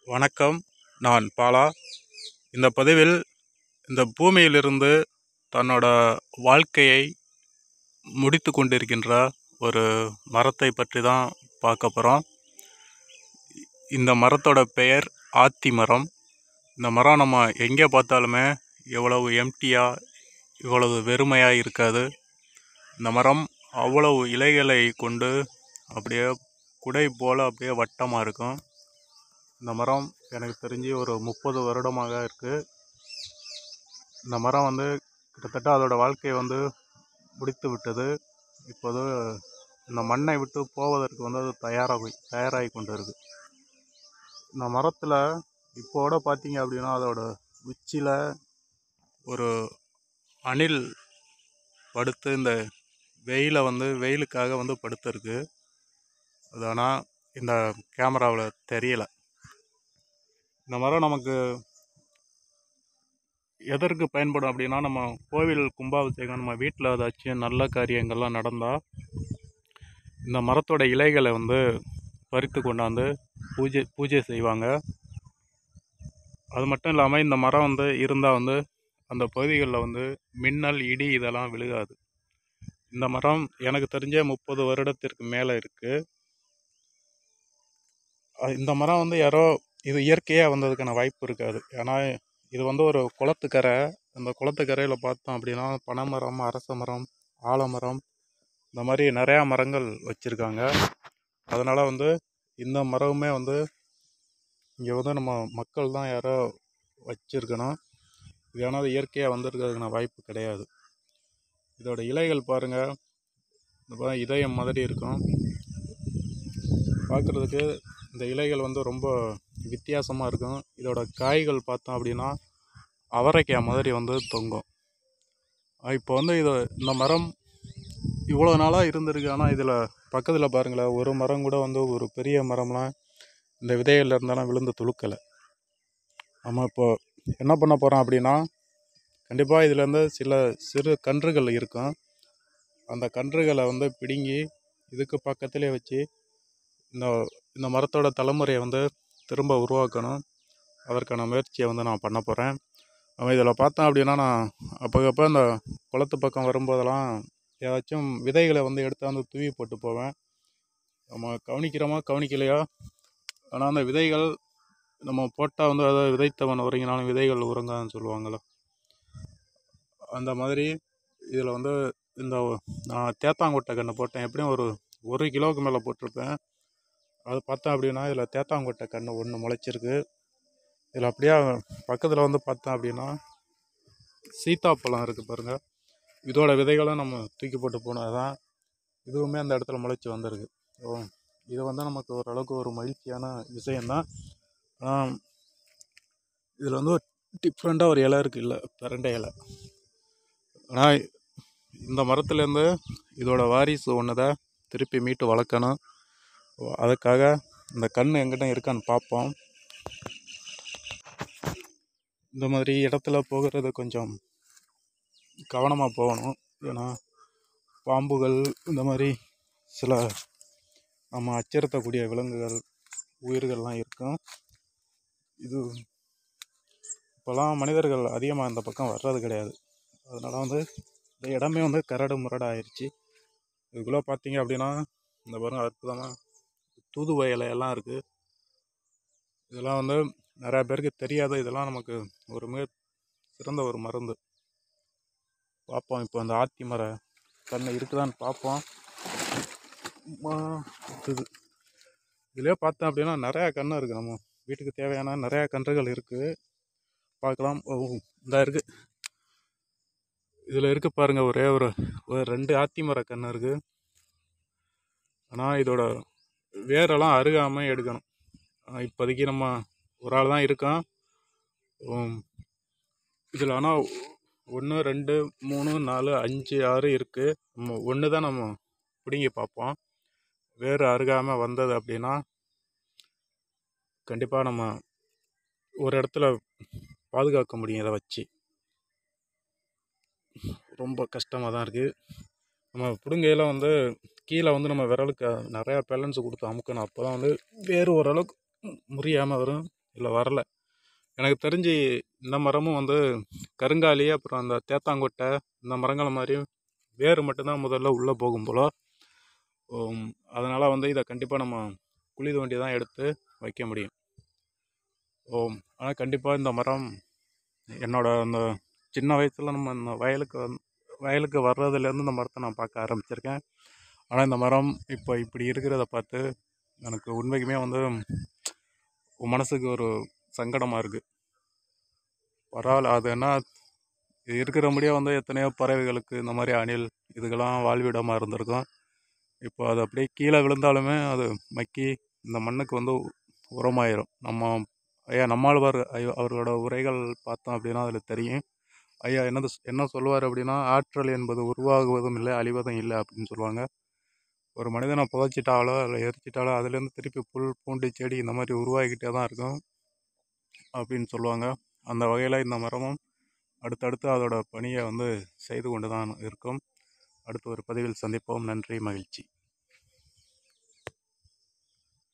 வணக்கம் நான் பாலா இந்த பதிவில் இந்த பூமியிலிருந்து தன்னோட வாழ்க்கையை முடித்து கொண்டிருக்கின்ற ஒரு மரத்தை பற்றி தான் பார்க்க போகிறோம் இந்த மரத்தோட பெயர் ஆத்தி மரம் இந்த மரம் நம்ம எங்கே பார்த்தாலுமே எவ்வளவு எம்டியாக இவ்வளவு வெறுமையாக இருக்காது இந்த மரம் அவ்வளவு இலைகளை கொண்டு அப்படியே குடை போல் அப்படியே வட்டமாக இருக்கும் இந்த மரம் எனக்கு தெரிஞ்சு ஒரு முப்பது வருடமாக இருக்குது இந்த மரம் வந்து கிட்டத்தட்ட அதோட வாழ்க்கையை வந்து முடித்து விட்டது இப்போது இந்த மண்ணை விட்டு போவதற்கு வந்து அது தயாராகி தயாராகி கொண்டு இருக்கு இந்த மரத்தில் இப்போட பார்த்தீங்க அப்படின்னா அதோட உச்சியில் ஒரு அணில் படுத்து இந்த வெயிலை வந்து வெயிலுக்காக வந்து படுத்திருக்கு அது ஆனால் இந்த கேமராவில் தெரியல இந்த மரம் நமக்கு எதற்கு பயன்படும் அப்படின்னா நம்ம கோவில் கும்பாபிஷேகம் நம்ம வீட்டில் ஏதாச்சும் நல்ல காரியங்கள்லாம் நடந்தால் இந்த மரத்தோட இலைகளை வந்து பறித்து கொண்டாந்து பூஜை பூஜை செய்வாங்க அது மட்டும் இல்லாமல் இந்த மரம் வந்து இருந்தால் வந்து அந்த பகுதிகளில் வந்து மின்னல் இடி இதெல்லாம் விழுகாது இந்த மரம் எனக்கு தெரிஞ்ச முப்பது வருடத்திற்கு மேலே இருக்குது இந்த மரம் வந்து யாரோ இது இயற்கையாக வந்ததுக்கான வாய்ப்பு இருக்காது ஏன்னா இது வந்து ஒரு குளத்துக்கரை அந்த குளத்துக்கரையில் பார்த்தோம் அப்படின்னா பனைமரம் அரச மரம் ஆலமரம் இந்த மாதிரி நிறையா மரங்கள் வச்சுருக்காங்க அதனால் வந்து இந்த மரமுமே வந்து இங்கே வந்து நம்ம மக்கள் தான் யாரோ வச்சுருக்கணும் இது ஆனால் அது இயற்கையாக வந்திருக்கிறதுக்கான வாய்ப்பு கிடையாது இதோட இலைகள் பாருங்கள் இந்த பா- இதயம் மாதிரி இருக்கும் பார்க்குறதுக்கு இந்த இலைகள் வந்து ரொம்ப வித்தியாசமாக இருக்கும் இதோட காய்கள் பார்த்தோம் அப்படின்னா அவரைக்காய் மாதிரி வந்து தொங்கும் அஹ் இப்போ வந்து இது இந்த மரம் இவ்வளோ நாளாக இருந்திருக்கு ஆனால் இதில் பக்கத்தில் பாருங்களேன் ஒரு மரம் கூட வந்து ஒரு பெரிய மரம்லாம் இந்த விதைகள்ல இருந்தாலும் விழுந்து துளுக்கலை நம்ம இப்போ என்ன பண்ண போகிறோம் அப்படின்னா கண்டிப்பாக இதுலேருந்து சில சிறு கன்றுகள் இருக்கும் அந்த கன்றுகளை வந்து பிடுங்கி இதுக்கு பக்கத்திலே வச்சு இந்த இந்த மரத்தோட தலைமுறையை வந்து திரும்ப உருவாக்கணும் அதற்கான முயற்சியை வந்து நான் பண்ண போகிறேன் நம்ம இதில் பார்த்தோம் அப்படின்னா நான் அப்பக்கப்போ இந்த குளத்து பக்கம் வரும்போதெல்லாம் ஏதாச்சும் விதைகளை வந்து எடுத்தாந்து தூவி போட்டு போவேன் நம்ம கவனிக்கிறோமா கவனிக்கலையா ஆனால் அந்த விதைகள் நம்ம போட்டால் வந்து அதை விதைத்தவன் உறங்கினாலும் விதைகள் உறங்காதுன்னு சொல்லுவாங்கள்ல அந்த மாதிரி இதில் வந்து இந்த நான் தேத்தாங்கொட்டை கன்று போட்டேன் எப்படியும் ஒரு ஒரு கிலோவுக்கு மேலே போட்டிருப்பேன் அது பார்த்தோம் அப்படின்னா இதில் தேத்தாங்கொட்டை கன்று ஒன்று முளைச்சிருக்கு இதில் அப்படியே பக்கத்தில் வந்து பார்த்தோம் அப்படின்னா சீத்தாப்பழம் இருக்குது பாருங்கள் இதோட விதைகளும் நம்ம தூக்கி போட்டு போனது தான் இதுவுமே அந்த இடத்துல முளைச்சி வந்திருக்கு ஸோ இது வந்து நமக்கு ஓரளவுக்கு ஒரு மகிழ்ச்சியான விஷயந்தான் ஆனால் இதில் வந்து ஒரு டிஃப்ரெண்ட்டாக ஒரு இலை இருக்குது இல்லை பிரண்டை இலை ஆனால் இந்த மரத்துலேருந்து இதோட வாரிசு ஒன்று தான் திருப்பி மீட்டு வளர்க்கணும் அதுக்காக இந்த கண் எங்கிட்ட இருக்கான்னு பார்ப்போம் இந்த மாதிரி இடத்துல போகிறது கொஞ்சம் கவனமாக போகணும் ஏன்னா பாம்புகள் இந்த மாதிரி சில நம்ம அச்சுறுத்தக்கூடிய விலங்குகள் உயிர்கள்லாம் இருக்கும் இது இப்போலாம் மனிதர்கள் அதிகமாக இந்த பக்கம் வர்றது கிடையாது அதனால் வந்து இந்த இடமே வந்து கரடு முரடு ஆயிடுச்சு இதுக்குள்ளே பார்த்தீங்க அப்படின்னா இந்த பாருங்க அற்புதமாக தூதுவளை இலையெல்லாம் இருக்குது இதெல்லாம் வந்து நிறையா பேருக்கு தெரியாது இதெல்லாம் நமக்கு ஒரு மிக சிறந்த ஒரு மருந்து பார்ப்போம் இப்போ அந்த ஆத்தி மர கன்று இருக்குதான்னு பார்ப்போம் ஆ, இது இதுலேயே பார்த்தோம் அப்படின்னா நிறையா கன்று இருக்குது நம்ம வீட்டுக்கு தேவையான நிறையா கன்றுகள் இருக்குது பார்க்கலாம் ஓ இந்த இருக்குது இதில் இருக்கு பாருங்க ஒரே ஒரு ஒரு ரெண்டு ஆத்தி மர கன்று இருக்குது ஆனால் இதோட வேரெல்லாம் அருகாமல் எடுக்கணும் ஆ, இப்போதைக்கு நம்ம ஒரு ஆள் தான் இருக்கோம் இதில் ஆனால் ஒன்று ரெண்டு மூணு நாலு அஞ்சு ஆறு இருக்குது நம்ம ஒன்று தான் நம்ம பிடுங்கி பார்ப்போம் வேறு அருகாமல் வந்தது அப்படின்னா கண்டிப்பாக நம்ம ஒரு இடத்துல பாதுகாக்க முடியும் இதை வச்சு ரொம்ப கஷ்டமாக தான் இருக்குது நம்ம பிடுங்கையில் வந்து கீழே வந்து நம்ம விரலுக்கு நிறையா பேலன்ஸ் கொடுத்து அமுக்கணும் அப்போ தான் வந்து வேறு ஓரளவுக்கு முறியாமல் வரும் இதில் வரல எனக்கு தெரிஞ்சு இந்த மரமும் வந்து கருங்காலி அப்புறம் அந்த தேத்தாங்கொட்டை இந்த மரங்கள் மாதிரி வேர் மட்டும்தான் முதல்ல உள்ளே போகும் போல் அதனால் வந்து இதை கண்டிப்பாக நம்ம குழி தோண்டி தான் எடுத்து வைக்க முடியும் ஓம் ஆனால் கண்டிப்பாக இந்த மரம் என்னோட அந்த சின்ன வயசில் நம்ம இந்த வயலுக்கு வந்து வயலுக்கு வர்றதுலேருந்து இந்த மரத்தை நான் பார்க்க ஆரம்பிச்சிருக்கேன் ஆனால் இந்த மரம் இப்போ இப்படி இருக்கிறத பார்த்து எனக்கு உண்மைக்குமே வந்து மனசுக்கு ஒரு சங்கடமாக இருக்குது பரவாயில்ல அது என்ன இது இருக்கிற முடியே வந்து எத்தனையோ பறவைகளுக்கு இந்த மாதிரி அணில் இதுக்கெல்லாம் வாழ்விடமாக இருந்திருக்கும் இப்போ அது அப்படியே கீழே விழுந்தாலுமே அது மக்கி இந்த மண்ணுக்கு வந்து உரமாயிரும் நம்ம ஐயா நம்மாழ்வார் ஐயா அவர்களோட உரைகள் பார்த்தோம் அப்படின்னா அதில் தெரியும் ஐயா என்னது என்ன சொல்லுவார் அப்படின்னா ஆற்றல் என்பது உருவாகுவதும் இல்லை அழிவதும் இல்லை அப்படின்னு சொல்லுவாங்க ஒரு மனிதனை புதைச்சிட்டாலோ இல்லை எரிச்சிட்டாலோ அதுலேருந்து திருப்பி புல் பூண்டு செடி இந்த மாதிரி உருவாகிக்கிட்டே தான் இருக்கும் அப்படின்னு சொல்லுவாங்க அந்த வகையில் இந்த மரமும் அடுத்தடுத்து அதோட பணியை வந்து செய்து கொண்டு தான் இருக்கும் அடுத்த ஒரு பதிவில் சந்திப்போம் நன்றி மகிழ்ச்சி